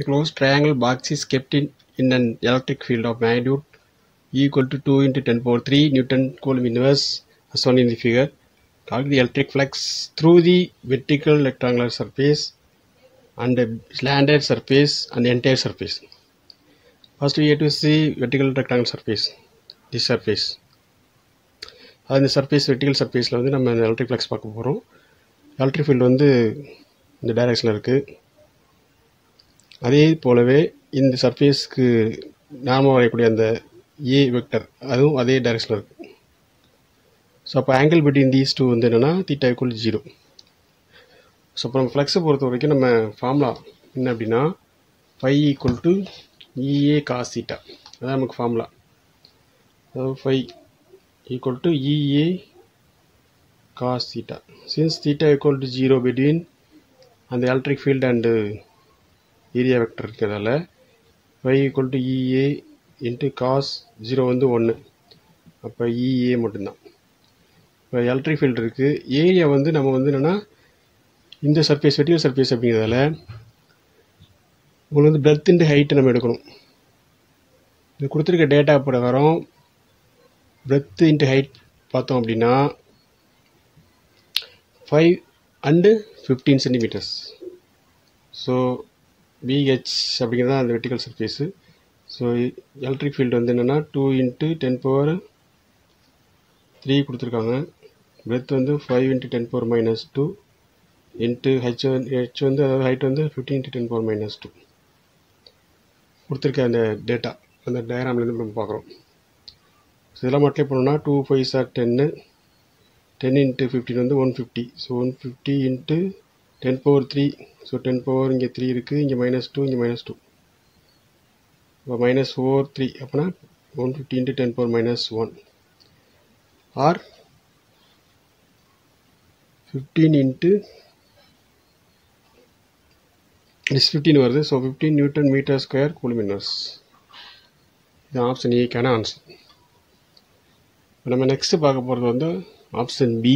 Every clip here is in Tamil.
A closed triangle box is kept in, in an electric field of magnitude equal to 2 into 10 power 3 Newton Coulomb inverse as shown in the figure. Calculate the electric flux through the vertical rectangular surface and the slanted surface and the entire surface. First we have to see vertical rectangular surface, this surface. அது இந்த சர்ஃபேஸ் வெர்டிகல் சர்ஃபேஸில் வந்து நம்ம இந்த எலக்ட்ரிக் ஃப்ளக்ஸ் பார்க்க போகிறோம் எலக்ட்ரிக் ஃபீல்டு வந்து இந்த டைரக்ஷனில் இருக்குது அதே போலவே இந்த சர்ஃபேஸ்க்கு நார்மலாக வரையக்கூடிய அந்த ஏ வெக்டர் அதுவும் அதே டைரக்ஷனில் இருக்குது ஸோ அப்போ ஆங்கிள் பிட்வீன் தீஸ் டூ வந்து என்னென்னா தீட்டா ஈக்குவல் ஜீரோ ஸோ அப்போ நம்ம ஃப்ளக்ஸை பொறுத்த வரைக்கும் நம்ம ஃபார்முலா என்ன அப்படின்னா phi equal to EA cos theta அதான் நமக்கு ஃபார்முலா அதாவது phi equal to EA cos theta. Since theta equal to 0 between அந்த electric field and area vector இருக்கிறதால y equal to EA into cos 0 வந்து 1 அப்போ EA மட்டும்தான் இப்போ எலக்ட்ரிக் ஃபீல்டு இருக்குது ஏரியா வந்து நம்ம வந்து என்னென்னா இந்த சர்ஃபேஸ் வெட்டியல் சர்ஃபேஸ் அப்படிங்கிறதால உங்களுக்கு வந்து பிரெத் இன்ட்டு ஹைட்டு நம்ம எடுக்கணும் இது கொடுத்துருக்க டேட்டா பிரகாரம் பிரெத் இன்ட்டு ஹைட் பார்த்தோம் அப்படின்னா five and fifteen centimetres so PH அப்படிங்கிறது தான் அந்த vertical surface so electric field வந்து என்னென்னா two into ten power three கொடுத்துருக்காங்க பிரெத் வந்து five into ten power minus two into H H வந்து அதாவது ஹைட் வந்து fifteen into ten power minus two கொடுத்துருக்க அந்த டேட்டா அந்த டயக்ராம்லேருந்து நம்ம பார்க்குறோம் ஸோ இதெல்லாம் மட்டும் பண்ணோம்னா டூ ஃபைவ் சார் டென்னு டென் இன்ட்டு ஃபிஃப்டின் வந்து one fifty so one fifty into ten power three so ten power இங்கே த்ரீ இருக்குது இங்கே மைனஸ் டூ இங்கே மைனஸ் டூ இப்போ மைனஸ் ஃபோர் த்ரீ அப்படின்னா one fifty into ten power minus one or fifteen into is fifteen வருது so fifteen newton metre square coulomb inverse இது ஆப்ஷன் ஏக்கான ஆன்சர் நம்ம நெக்ஸ்ட் பார்க்க போகிறது வந்து ஆப்ஷன் பி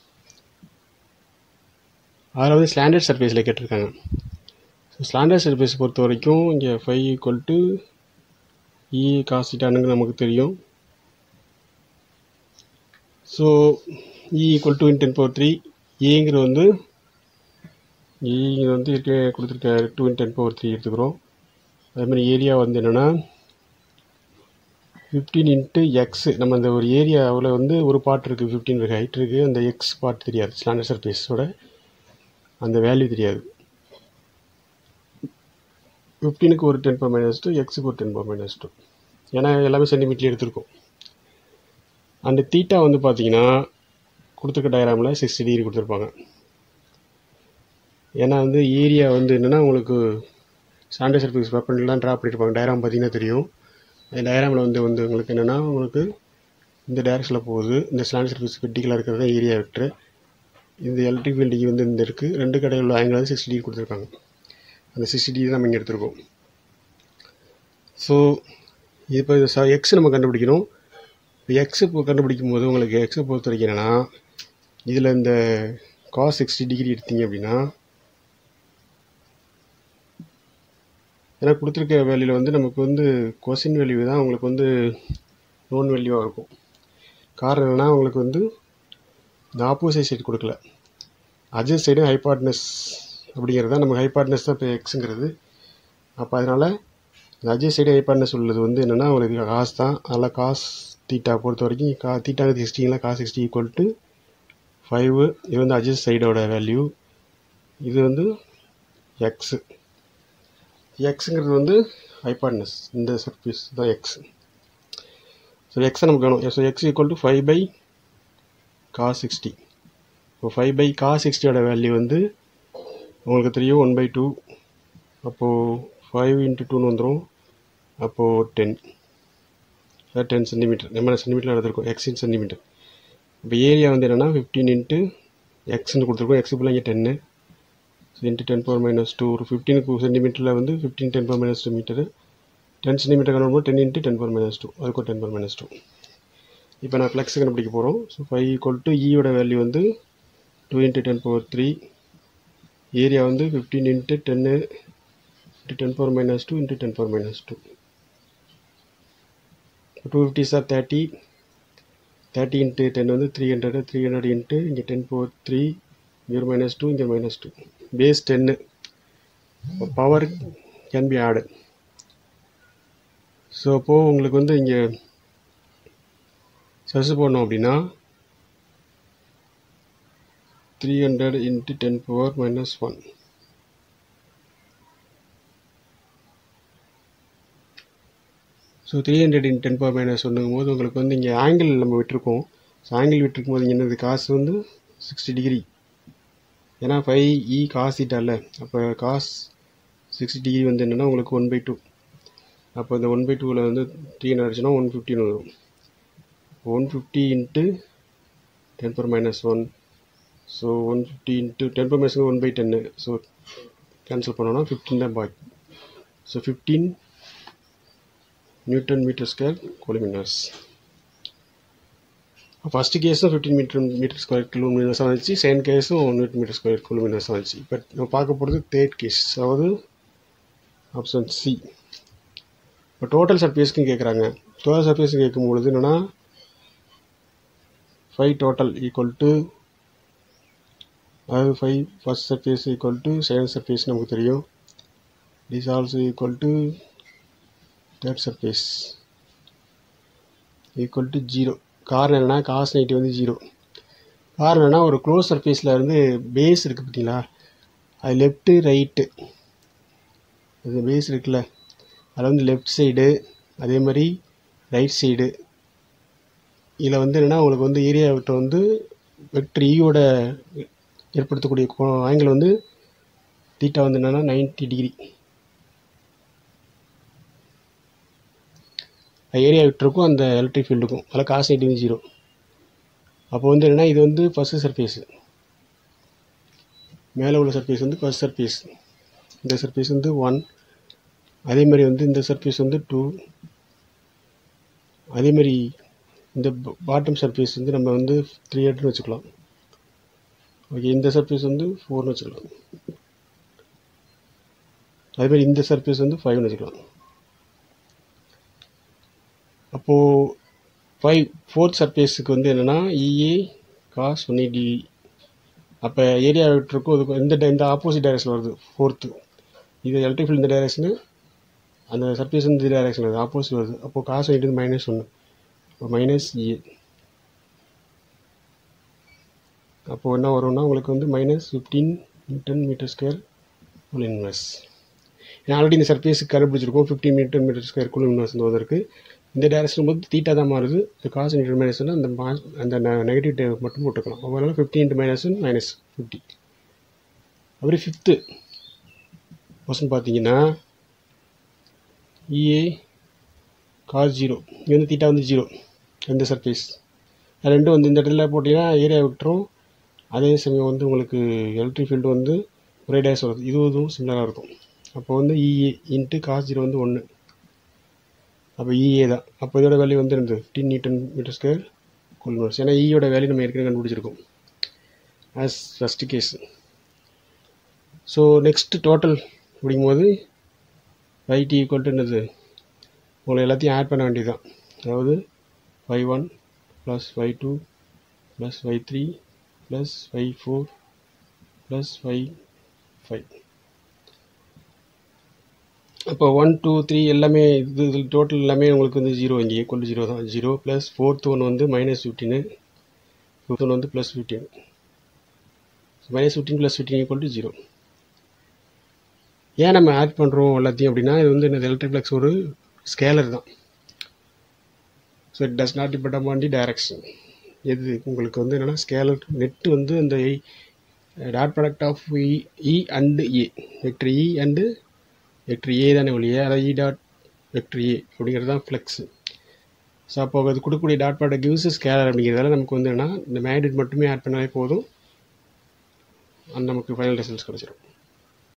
அதில் வந்து ஸ்லாண்டர்ட் சர்ஃபேஸில் கேட்டிருக்காங்க ஸோ ஸ்லாண்டர்ட் சர்ஃபேஸ் பொறுத்த வரைக்கும் இங்கே ஃபைவ் ஈக்குவல் டு இ காசிட்டானுங்க நமக்கு தெரியும் so E equal to in ten power three ஏங்கிறது வந்து இங்கிறது வந்து இருக்க கொடுத்துருக்க two in ten power three எடுத்துக்கிறோம் அதேமாதிரி ஏரியா வந்து என்னென்னா ஃபிஃப்டீன் இன்ட்டு எக்ஸ் நம்ம அந்த ஒரு ஏரியாவில் வந்து ஒரு பார்ட் இருக்குது ஃபிஃப்டீன் இருக்குது ஹைட் இருக்குது அந்த எக்ஸ் பார்ட் தெரியாது ஸ்லாண்டர் சர்ஃபேஸோட அந்த வேல்யூ தெரியாது ஃபிஃப்டீனுக்கு ஒரு டென் பர் மைனஸ் டூ எக்ஸுக்கு ஒரு டென் பர் மைனஸ் டூ ஏன்னா எல்லாமே சென்டிமீட்டர் எடுத்திருக்கோம் அந்த தீட்டா வந்து பார்த்தீங்கன்னா கொடுத்துருக்க டயக்ராமில் சிக்ஸ்டி டிகிரி கொடுத்துருப்பாங்க ஏன்னா வந்து ஏரியா வந்து என்னென்னா உங்களுக்கு ஸ்டாண்டர்ட் சர்ஃபேஸ் வெப்பன்லாம் ட்ரா பண்ணியிருப்பாங்க டயக்ராம் பார்த்தீங்கன்னா தெரியும் அந்த டயக்ராமில் வந்து வந்து உங்களுக்கு என்னென்னா உங்களுக்கு இந்த டேரக்ஷனில் போகுது இந்த ஸ்லாண்ட் சர்ஃபேஸ் வெட்டிக்கலாக இருக்கிறது ஏரியா வெக்டர் இந்த எலக்ட்ரிக் ஃபீல்டு வந்து இந்த இருக்குது ரெண்டு கடையில் உள்ள ஆங்கிள் வந்து சிக்ஸ்டி டிகிரி கொடுத்துருக்காங்க அந்த சிக்ஸ்டி டிகிரி நம்ம இங்கே எடுத்திருக்கோம் ஸோ இப்போ இது ச எக்ஸ் நம்ம கண்டுபிடிக்கணும் இப்போ எக்ஸ் இப்போ கண்டுபிடிக்கும் போது உங்களுக்கு எக்ஸை பொறுத்த வரைக்கும் என்னென்னா இதில் இந்த காஸ் சிக்ஸ்டி டிகிரி எடுத்தீங்க அப்படின்னா ஏன்னா கொடுத்துருக்க வேல்யூவில் வந்து நமக்கு வந்து கொஸ்டின் வேல்யூ தான் உங்களுக்கு வந்து நோன் வேல்யூவாக இருக்கும் காரணம் என்னென்னா உங்களுக்கு வந்து இந்த ஆப்போசிட் சைடு கொடுக்கல அட்ஜஸ்ட் சைடு ஹைபாட்னஸ் அப்படிங்கிறது தான் நமக்கு ஹைபாட்னஸ் தான் இப்போ எக்ஸுங்கிறது அப்போ அதனால் இந்த அட்ஜஸ்ட் சைடு ஹைபாட்னஸ் உள்ளது வந்து என்னென்னா உங்களுக்கு காசு தான் அதனால் காஸ் தீட்டா பொறுத்த வரைக்கும் கா தீட்டா சிக்ஸ்டிங்களா cos sixty equal to five இது வந்து அட்ஜஸ்ட் சைடோட வேல்யூ இது வந்து எக்ஸு எக்ஸுங்கிறது வந்து ஹைபாட்னஸ் இந்த சர்ஃபேஸ் தான் எக்ஸ் ஸோ எக்ஸை நமக்கு வேணும் so X equal to five by cos sixty இப்போ ஃபைவ் பை காஸ் சிக்ஸ்டியோட வேல்யூ வந்து உங்களுக்கு தெரியும் ஒன் பை டூ அப்போது ஃபைவ் இன்ட்டு டூன்னு வந்துடும் அப்போது டென் டென் சென்டிமீட்டர் நம்ம சென்டிமீட்டர் எடுத்திருக்கோம் எக்ஸ் இன் சென்டிமீட்டர் இப்போ ஏரியா வந்து என்னென்னா ஃபிஃப்டீன் இன்ட்டு எக்ஸ்ன்னு கொடுத்துருக்கோம் எக்ஸ் ஃபுல்லாக இங்கே டென்னு into ten power minus two ஒரு ஃபிஃப்டீனுக்கு சென்டிமீட்டரில் வந்து fifteen ten power minus two metre ten centimetre கணக்கு ten into ten power minus two அதுக்கு ஒரு டென் பவர் மைனஸ் டூ இப்போ நான் ஃப்ளெக்ஸ் கண்டுபிடிக்க போகிறோம் ஸோ ஃபைவ் ஈக்குவல் டு ஈயோட வேல்யூ வந்து two into ten power three area வந்து ஃபிஃப்டீன் இன்ட்டு டென்னு into 10 power minus 2 into 10 power minus 2. 250s are 30. 30 into 10 வந்து 300 300 into இங்கே 10 power 3 இங்கே ஒரு minus 2 இங்கே minus 2 base 10 power can be added so அப்போது உங்களுக்கு வந்து இங்கே சர்ச் பண்ணோம் அப்படின்னா three hundred into ten power minus one so three hundred in ten power minus ஒன்றுங்கும் போது உங்களுக்கு வந்து இங்கே ஆங்கிள் நம்ம விட்டுருக்கோம் ஸோ ஆங்கிள் விட்டுருக்கும் போது இங்கே என்னது காசு வந்து சிக்ஸ்டி டிகிரி ஏன்னா ஃபைவ் இ காஸ் இல்லை அப்போ காஸ் சிக்ஸ்டி டிகிரி வந்து என்னென்னா உங்களுக்கு ஒன் பை டூ அப்போ இந்த ஒன் பை டூவில் வந்து த்ரீ ஹண்ட்ரட் அடிச்சுன்னா ஒன் ஃபிஃப்டின்னு வரும் one fifty into ten power minus one so one fifty into ten power minus one by டென்னு ஸோ கேன்சல் பண்ணோன்னா ஃபிஃப்டீன் தான் பாய் so fifteen newton metre square coulomb inverse first கேஸும் ஃபிஃப்டீன் மீட்டர் மீட்டர் ஸ்கொயர் கிலோமீட்டர்ஸாக வந்துச்சு செகண்ட் கேஸும் நியூட்டன் மீட்டர் ஸ்கொயர் கிலோமீட்டர்ஸாக வந்துச்சு இப்போ நம்ம பார்க்க போகிறது தேர்ட் கேஸ் அதாவது ஆப்ஷன் சி இப்போ டோட்டல் சர்ஃபேஸ்க்கும் கேட்குறாங்க டோட்டல் சர்ஃபேஸ் கேட்கும்பொழுது என்னென்னா ஃபைவ் டோட்டல் ஈக்குவல் டு அதாவது five first surface equal to second surface நமக்கு தெரியும் is also equal to third surface equal to zero காரணம் என்னென்னா காஸ் நைட்டு வந்து ஜீரோ காரணம் என்னென்னா ஒரு க்ளோஸ் சர்ஃபேஸில் இருந்து பேஸ் இருக்குது பார்த்தீங்களா அது லெஃப்ட்டு ரைட்டு அது பேஸ் இருக்குல்ல அதில் வந்து லெஃப்ட் சைடு அதே மாதிரி ரைட் சைடு இதில் வந்து என்னென்னா உங்களுக்கு வந்து ஏரியா விட்ட வந்து வெக்டர் ஈயோட ஏற்படுத்தக்கூடிய ஆங்கிள் வந்து தீட்டா வந்து என்னென்னா நைன்டி டிகிரி ஏரியா விட்டுருக்கும் அந்த எலக்ட்ரிக் ஃபீல்டுக்கும் அதில் காசு நைன்டி வந்து ஜீரோ அப்போ வந்து என்னென்னா இது வந்து ஃபஸ்ட்டு சர்ஃபேஸு மேலே உள்ள சர்ஃபேஸ் வந்து ஃபஸ்ட் சர்ஃபேஸ் இந்த சர்ஃபேஸ் வந்து ஒன் அதே மாதிரி வந்து இந்த சர்ஃபேஸ் வந்து டூ அதே மாதிரி இந்த பாட்டம் சர்ஃபேஸ் வந்து நம்ம வந்து த்ரீ ஹண்ட்ரட்னு வச்சுக்கலாம் ஓகே இந்த சர்ஃபேஸ் வந்து ஃபோர்னு வச்சுக்கலாம் அதே மாதிரி இந்த சர்ஃபேஸ் வந்து ஃபைவ்னு வச்சுக்கலாம் அப்போது ஃபைவ் ஃபோர்த் சர்ஃபேஸுக்கு வந்து என்னென்னா இஏ காஸ் ஒன் டி அப்போ ஏரியா விட்டுருக்கும் அதுக்கு இந்த இந்த ஆப்போசிட் டைரக்ஷன் வருது ஃபோர்த்து இது எலக்ட்ரிக் ஃபீல்டு இந்த டைரக்ஷனு அந்த சர்ஃபேஸ் இந்த டைரக்ஷன் வருது ஆப்போசிட் வருது அப்போது காசு வாங்கிட்டு மைனஸ் ஒன்று இப்போ மைனஸ் ஏ அப்போது என்ன வரும்னா உங்களுக்கு வந்து minus fifteen newton metre square coulomb inverse ஏன்னா ஆல்ரெடி இந்த சர்ஃபேஸுக்கு கண்டுபிடிச்சிருக்கோம் fifteen metre metre square coulomb inverse வந்து வந்திருக்கு இந்த டைரக்ஷன் போது தீட்டா தான் மாறுது இந்த காசு இன்ட்டு மைனஸ் அந்த மா அந்த நெகட்டிவ் டே மட்டும் போட்டுக்கலாம் அதனால fifty into minus minus fifty அப்புறம் ஃபிஃப்த்து கொஸ்டின் பார்த்தீங்கன்னா இஏ காஸ் ஜீரோ இங்கே வந்து தீட்டா வந்து ஜீரோ இந்த சர்ஃபேஸ் ரெண்டும் வந்து இந்த இடத்துல போட்டிங்கன்னா ஏரியா விட்டுரும் அதே சமயம் வந்து உங்களுக்கு எலக்ட்ரிக் ஃபீல்டு வந்து ஒரே டேஸ் வருது இது இதுவும் சிமிலராக இருக்கும் அப்போ வந்து இஏ இன்ட்டு காஸ் ஜீரோ வந்து ஒன்று அப்போ இஏ தான் அப்போ இதோட வேல்யூ வந்து இருந்தது fifteen newton metre square coulomb inverse ஏன்னா ஈயோட வேல்யூ நம்ம ஏற்கனவே கண்டுபிடிச்சிருக்கோம் as first case so next total அப்படிங்கும்போது ஐடி ஈக்குவல் டு என்னது உங்களை எல்லாத்தையும் ஆட் பண்ண வேண்டியது தான் அதாவது five one plus five two plus five three plus five four plus five five அப்போ ஒன் டூ த்ரீ எல்லாமே இது இதில் டோட்டல் எல்லாமே உங்களுக்கு வந்து ஜீரோ இங்கே ஈக்குவல் ஜீரோ தான் ஜீரோ ப்ளஸ் ஃபோர்த் ஒன் வந்து மைனஸ் ஃபிஃப்டீனு ஃபிஃப்த் ஒன் வந்து plus fifteen minus fifteen plus fifteen equal to zero ஏன் நம்ம ஆட் பண்ணுறோம் எல்லாத்தையும் அப்படின்னா இது வந்து இந்த எலக்ட்ரிக் ஃப்ளக்ஸ் ஒரு ஸ்கேலர் தான் so it does not depend upon the direction எது உங்களுக்கு வந்து என்னென்னா ஸ்கேலர் நெட்டு வந்து அந்த dot product of E E and A vector E and vector A தானே ஒழிய அதாவது இ டாட் வெக்டர் ஏ அப்படிங்கிறது தான் ஃப்ளெக்ஸு ஸோ அப்போ அது கொடுக்கக்கூடிய டாட் ப்ராடக்ட் கிவ்ஸ் ஸ்கேலர் அப்படிங்கிறதால நமக்கு வந்து என்னன்னா இந்த மேக்னெட் மட்டுமே ஆட் பண்ணாலே போதும் அந்த நமக்கு ஃபைனல் ரிசல்ட்ஸ் கிடச்சிடும்